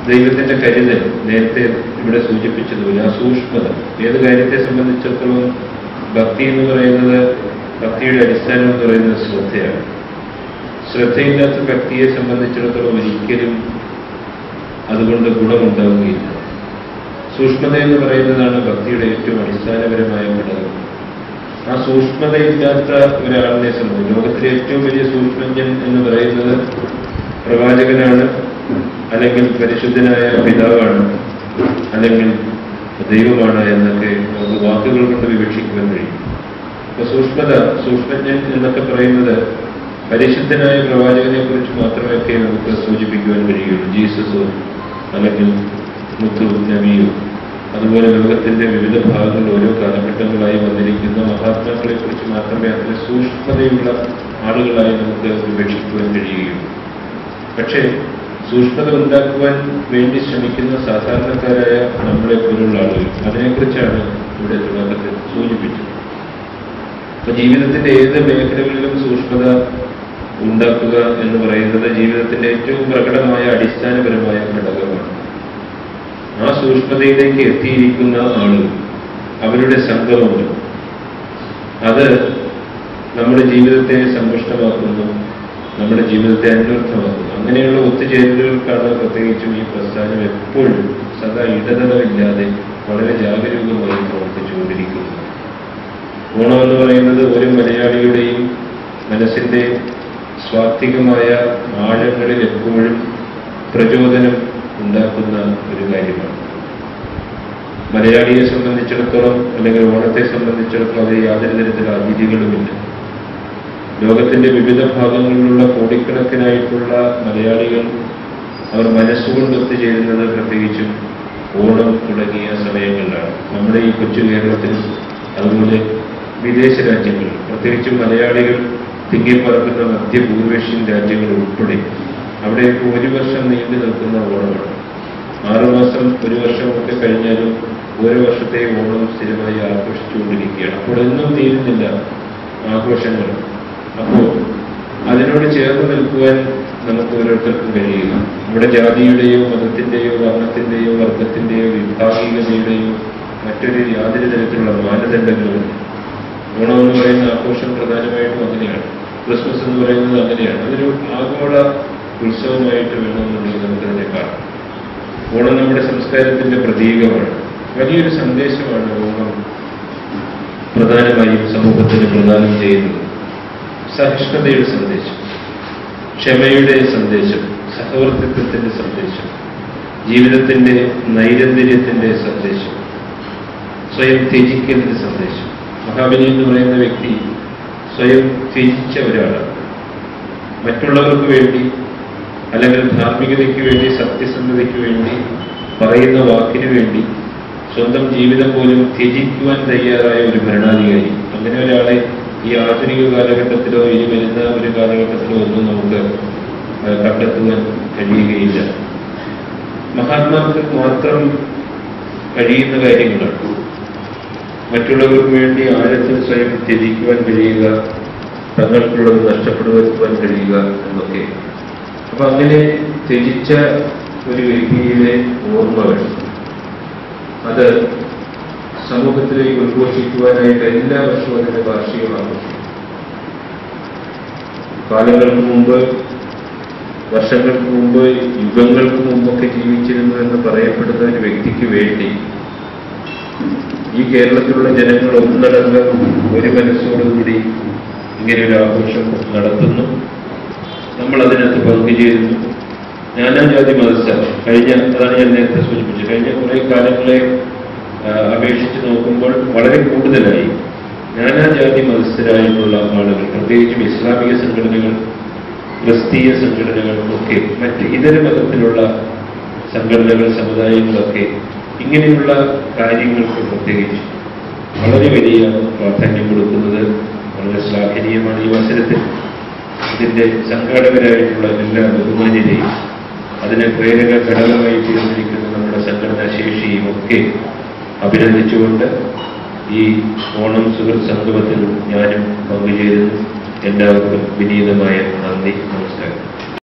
ദൈവത്തിന്റെ കരുതൽ നേരത്തെ ഇവിടെ സൂചിപ്പിച്ചതുപോലെ ആ സൂക്ഷ്മത ഏത് കാര്യത്തെ സംബന്ധിച്ചിടത്തോളം ഭക്തി എന്ന് പറയുന്നത് ഭക്തിയുടെ അടിസ്ഥാനം എന്ന് പറയുന്നത് ശ്രദ്ധയാണ് ശ്രദ്ധയില്ലാത്ത വ്യക്തിയെ സംബന്ധിച്ചിടത്തോളം ഒരിക്കലും അതുകൊണ്ട് ഗുണമുണ്ടാവുകയില്ല സൂക്ഷ്മത എന്ന് പറയുന്നതാണ് ഭക്തിയുടെ ഏറ്റവും അടിസ്ഥാനപരമായ ഘടകം ആ സൂക്ഷ്മതയില്ലാത്ത ഒരാളിനെ സംബന്ധിച്ച് ലോകത്തിലെ ഏറ്റവും വലിയ സൂക്ഷ്മജ്ഞൻ എന്ന് പറയുന്നത് പ്രവാചകനാണ് അല്ലെങ്കിൽ പരിശുദ്ധനായ പിതാവാണ് അല്ലെങ്കിൽ ദൈവമാണ് എന്നൊക്കെ നമുക്ക് വാക്കുകൾ കൊണ്ട് വിവക്ഷിക്കുവാൻ കഴിയും അപ്പൊ സൂക്ഷ്മത സൂക്ഷ്മജ്ഞൻ എന്നൊക്കെ പറയുന്നത് പരിശുദ്ധനായ പ്രവാചകനെ കുറിച്ച് മാത്രമൊക്കെ നമുക്ക് സൂചിപ്പിക്കുവാൻ കഴിയുള്ളൂ ജീസസോ അല്ലെങ്കിൽ മുത്തു നബിയോ അതുപോലെ ലോകത്തിന്റെ വിവിധ ഭാഗങ്ങളിൽ ഓരോ കാലഘട്ടങ്ങളായി വന്നിരിക്കുന്ന മഹാത്മാക്കളെ കുറിച്ച് മാത്രമേ അത്ര സൂക്ഷ്മതയുള്ള ആളുകളായി നമുക്ക് വിവക്ഷിക്കുവാൻ കഴിയുകയുള്ളൂ പക്ഷേ സൂക്ഷ്മത ഉണ്ടാക്കുവാൻ വേണ്ടി ശ്രമിക്കുന്ന സാധാരണക്കാരായ നമ്മളെ പോലുള്ള ആളുകൾ അതിനെക്കുറിച്ചാണ് ഇവിടെ തുടക്കത്തിൽ സൂചിപ്പിച്ചത് അപ്പൊ ജീവിതത്തിന്റെ ഏത് മേഖലകളിലും സൂക്ഷ്മത ഉണ്ടാക്കുക എന്ന് പറയുന്നത് ജീവിതത്തിന്റെ ഏറ്റവും പ്രകടമായ അടിസ്ഥാനപരമായ ഘടകമാണ് ആ സൂക്ഷ്മതയിലേക്ക് എത്തിയിരിക്കുന്ന ആളുകൾ അവരുടെ സംഗമങ്ങൾ അത് നമ്മുടെ ജീവിതത്തെ സമ്പുഷ്ടമാക്കുന്നു നമ്മുടെ ജീവിതത്തെ അന്വർത്ഥമാക്കുന്നു അങ്ങനെയുള്ള ഒത്തുചേരലുകൾക്കാണ് പ്രത്യേകിച്ചും ഈ പ്രസ്ഥാനം എപ്പോഴും സദാ ഇടതടമില്ലാതെ വളരെ ജാഗരൂകമായി പ്രവർത്തിച്ചുകൊണ്ടിരിക്കുന്നത് ഓണം എന്ന് പറയുന്നത് ഒരു മലയാളിയുടെയും മനസ്സിന്റെ സ്വാത്വികമായ ആഴങ്ങളിൽ എപ്പോഴും പ്രചോദനം ഉണ്ടാക്കുന്ന ഒരു കാര്യമാണ് മലയാളിയെ സംബന്ധിച്ചിടത്തോളം അല്ലെങ്കിൽ ഓണത്തെ സംബന്ധിച്ചിടത്തോളം അത് യാതൊരു തരത്തിലുള്ള അതിഥികളുമില്ല ലോകത്തിന്റെ വിവിധ ഭാഗങ്ങളിലുള്ള കോടിക്കണക്കിനായിട്ടുള്ള മലയാളികൾ അവർ മനസ്സുകൊണ്ട് ഒത്തുചേരുന്നത് പ്രത്യേകിച്ചും ഓണം തുടങ്ങിയ സമയങ്ങളിലാണ് നമ്മുടെ ഈ കൊച്ചു കേരളത്തിൽ അതുപോലെ വിദേശ രാജ്യങ്ങൾ പ്രത്യേകിച്ചും മലയാളികൾ തിങ്ങിപ്പറക്കുന്ന മധ്യപൂർവേഷ്യൻ രാജ്യങ്ങൾ ഉൾപ്പെടെ അവിടെയൊക്കെ ഒരു വർഷം നീണ്ടു നിൽക്കുന്ന ഓണമാണ് ആറുമാസം ഒരു വർഷമൊക്കെ കഴിഞ്ഞാലും ഓരോ വർഷത്തെ ഓണം സ്ഥിരമായി ആഘോഷിച്ചുകൊണ്ടിരിക്കുകയാണ് അപ്പോൾ എന്നും തീരുന്നില്ല ആഘോഷങ്ങൾ അപ്പോൾ അതിനോട് ചേർന്ന് നിൽക്കുവാൻ നമുക്ക് ഓരോരുത്തർക്കും കഴിയുക നമ്മുടെ ജാതിയുടെയോ മതത്തിന്റെയോ വർണ്ണത്തിന്റെയോ വർഗത്തിന്റെയോ വിഭാഗീയതയുടെയോ മറ്റൊരു യാതൊരു തരത്തിലുള്ള മാനദണ്ഡങ്ങളും ഓണം എന്ന് പറയുന്ന ആഘോഷം പ്രധാനമായിട്ടും അങ്ങനെയാണ് ക്രിസ്മസ് എന്ന് പറയുന്നത് അങ്ങനെയാണ് അതൊരു ആഗോള ഉത്സവമായിട്ട് വേണമെന്നുണ്ടെങ്കിൽ നമുക്കതിനെ കാണാം ഓണം നമ്മുടെ സംസ്കാരത്തിന്റെ പ്രതീകമാണ് വലിയൊരു സന്ദേശമാണ് ഓണം പ്രധാനമായും സമൂഹത്തിന് പ്രദാനം ചെയ്യുന്നത് സഹിഷ്ണുതയുടെ സന്ദേശം ക്ഷമയുടെ സന്ദേശം സഹവർത്തിത്വത്തിന്റെ സന്ദേശം ജീവിതത്തിന്റെ നൈരന്തര്യത്തിന്റെ സന്ദേശം സ്വയം ത്യജിക്കലിന്റെ സന്ദേശം മഹാബലി എന്ന് പറയുന്ന വ്യക്തി സ്വയം ത്യജിച്ച ഒരാളാണ് മറ്റുള്ളവർക്ക് വേണ്ടി അല്ലെങ്കിൽ ധാർമ്മികതയ്ക്ക് വേണ്ടി സത്യസന്ധതയ്ക്ക് വേണ്ടി പറയുന്ന വാക്കിന് വേണ്ടി സ്വന്തം ജീവിതം പോലും ത്യജിക്കുവാൻ തയ്യാറായ ഒരു ഭരണാധികാരി അങ്ങനെ ഒരാളെ ഈ ആധുനിക കാലഘട്ടത്തിലോ ഇനി വരുന്ന ഒരു കാലഘട്ടത്തിലോ ഒന്നും നമുക്ക് ആ, കണ്ടെത്തുവാൻ കഴിയുകയില്ല മഹാത്മാക്കൾക്ക് മാത്രം കഴിയുന്ന കാര്യങ്ങളാണ് മറ്റുള്ളവർക്ക് വേണ്ടി ആഴത്തിൽ സ്വയം ത്യജിക്കുവാൻ കഴിയുക തങ്ങൾക്കുള്ളത് നഷ്ടപ്പെടുവാൻ കഴിയുക എന്നൊക്കെ അപ്പൊ അങ്ങനെ ത്യജിച്ച ഒരു വ്യക്തിയിലെ ഓർമ്മകൾ അത് സമൂഹത്തിലേക്ക് ഉദ്ഘോഷിക്കുവാനായിട്ട് എല്ലാ വർഷവും അതിന്റെ വാർഷികം ആഘോഷിക്കും കാലങ്ങൾക്ക് മുമ്പ് വർഷങ്ങൾക്ക് മുമ്പ് യുഗങ്ങൾക്ക് മുമ്പൊക്കെ ജീവിച്ചിരുന്നു എന്ന് പറയപ്പെടുന്ന ഒരു വ്യക്തിക്ക് വേണ്ടി ഈ കേരളത്തിലുള്ള ജനങ്ങൾ ഒന്നടങ്കം ഒരു മനസ്സോടുകൂടി ഇങ്ങനെ ഒരു ആഘോഷം നടത്തുന്നു നമ്മൾ അതിനകത്ത് പങ്കുചേരുന്നു നാനാജാതി മതസ്ഥർ കഴിഞ്ഞ അതാണ് ഞാൻ നേരത്തെ സൂചിപ്പിച്ചത് കഴിഞ്ഞ കുറെ കാലങ്ങളെ ആ, അപേക്ഷിച്ച് നോക്കുമ്പോൾ വളരെ കൂടുതലായി നാനാജാതി മതസ്ഥരായിട്ടുള്ള ആളുകൾ പ്രത്യേകിച്ചും ഇസ്ലാമിക സംഘടനകൾ ക്രിസ്തീയ സംഘടനകൾ ഒക്കെ മറ്റ് ഇതര മതത്തിലുള്ള സംഘടനകൾ സമുദായങ്ങളൊക്കെ ഇങ്ങനെയുള്ള കാര്യങ്ങൾക്ക് പ്രത്യേകിച്ച് വളരെ വലിയ പ്രാധാന്യം കൊടുക്കുന്നത് വളരെ ശ്ലാഘനീയമാണ് ഈ അവസരത്തിൽ ഇതിന്റെ സംഘാടകരായിട്ടുള്ള എല്ലാ ബഹുമാന്യരെയും അതിന് പ്രേരക ഘടകമായി തീർന്നിരിക്കുന്ന നമ്മുടെ സംഘടനാ ശേഷിയും ഒക്കെ അഭിനന്ദിച്ചുകൊണ്ട് ഈ ഓണം സുഹൃത്ത് സംഗമത്തിൽ ഞാനും പങ്കുചേരുന്നു എല്ലാവർക്കും വിനീതമായ നന്ദി നമസ്കാരം